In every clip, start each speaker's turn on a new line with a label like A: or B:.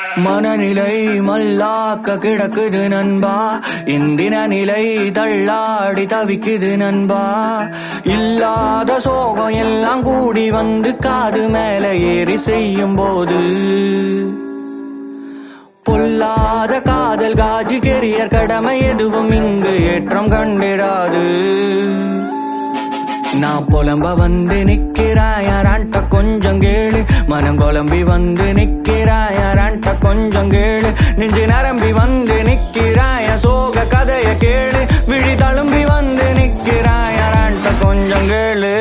A: மனநிலை மல்லாக்க கிடக்குது நண்பா இந்தின நிலை தள்ளாடி தவிக்குது நண்பா இல்லாத சோகம் எல்லாம் கூடி வந்து காது மேல ஏறி செய்யும் போது பொல்லாத காதல் காஜி கெரியர் கடமை எதுவும் இங்கு ஏற்றம் கண்டிடாது நான் புலம்ப வந்து நிக்கிறாயாரான்ட்ட கொஞ்சம் கேளு மனம் குழம்பி வந்து நிக்கிறாயாரான்ட்ட கொஞ்சம் கேளு நெஞ்சு நரம்பி வந்து நிக்கிறாய சோக கதைய கேளு விழி தழும்பி வந்து நிக்கிறாயாரான்ட்ட கொஞ்சம் கேளு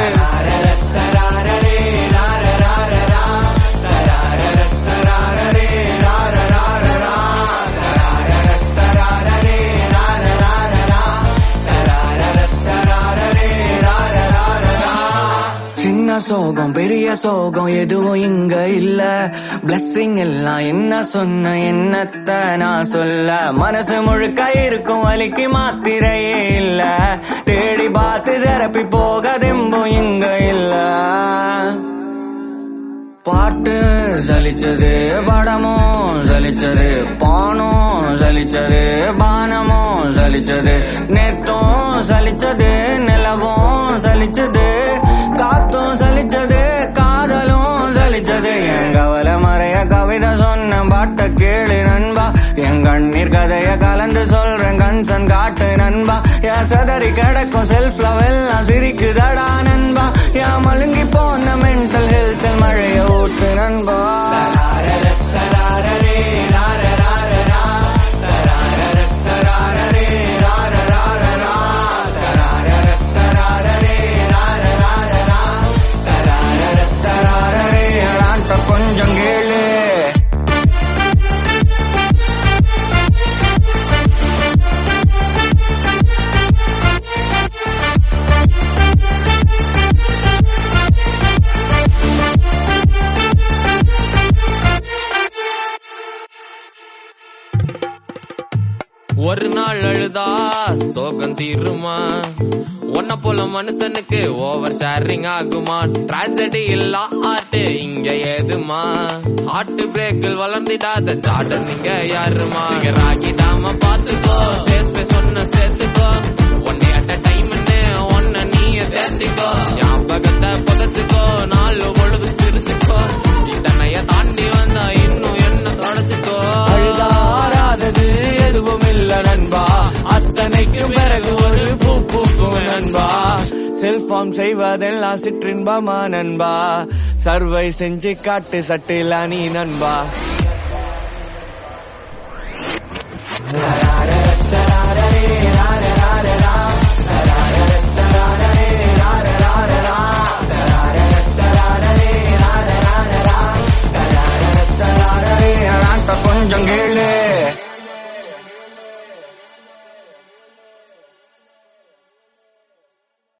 A: சின்ன சோகம் பெரிய சோகம் எதுவும் இங்க இல்ல பிளஸ்ஸிங் எல்லாம் என்ன சொன்ன என்னத்த நான் சொல்ல மனசு முழுக்க இருக்கும் வலிக்கு மாத்திரையே இல்ல தேடி பார்த்து தெரப்பி போக தெம்பும் இங்க இல்ல பாட்டு சலிச்சது படமும் சலிச்சது பானும் சலிச்சது பானமும் சலிச்சது நேத்தும் சலிச்சது நிலவும் சலிச்சது காத்தும் சலிச்சது காதலும் சலிச்சது என் கவலை மறைய கவிதை சொன்ன பாட்ட கேளு நண்பா என் கண்ணீர் கதைய கலந்து சொல்றேன் கன்சன் காட்டு நண்பா என் சதறி கிடக்கும் செல்ஃப் லவ் எல்லாம் சிரிக்குதடா நண்பா என் மழுங்கி போன மென்டல் ஹெல்த் மழைய ஊட்டு நண்பா கொஞ்சம் கேளு
B: ஒரு நாள் அழுதா சோகம் தீருமா உன்ன போல மனுஷனுக்கு ஓவர் ஷேரிங் ஆகுமா ட்ராஜடி இல்ல ஆட்டு இங்க ஏதுமா ஹார்ட் பிரேக்கில் வளர்ந்திடாத ஜாடன் நீங்க யாருமா இங்க ராகிடாம பாத்துக்கோ சேஃப் சொன்ன சேர்த்துக்கோ ஒன்னே அட்ட டைம் ஒன்ன நீய தேர்த்திக்கோ ஞாபகத்தை புதைச்சுக்கோ நாலு பொழுது சிரிச்சுக்கோ இதனைய தாண்டி வந்தா இன்னும் என்ன தொலைச்சுக்கோ
A: அழுதாராதது எதுவும் இல்ல நண்பா அத்தனைக்கும் பிறகு ஒரு பூ பூக்கும் நண்பா செல்ஃபார்ம் செய்வதெல்லாம் சிற்றின்பமா நண்பா சர்வை செஞ்சு காட்டு சட்டிலா நீ நண்பா கொஞ்சம் கேளு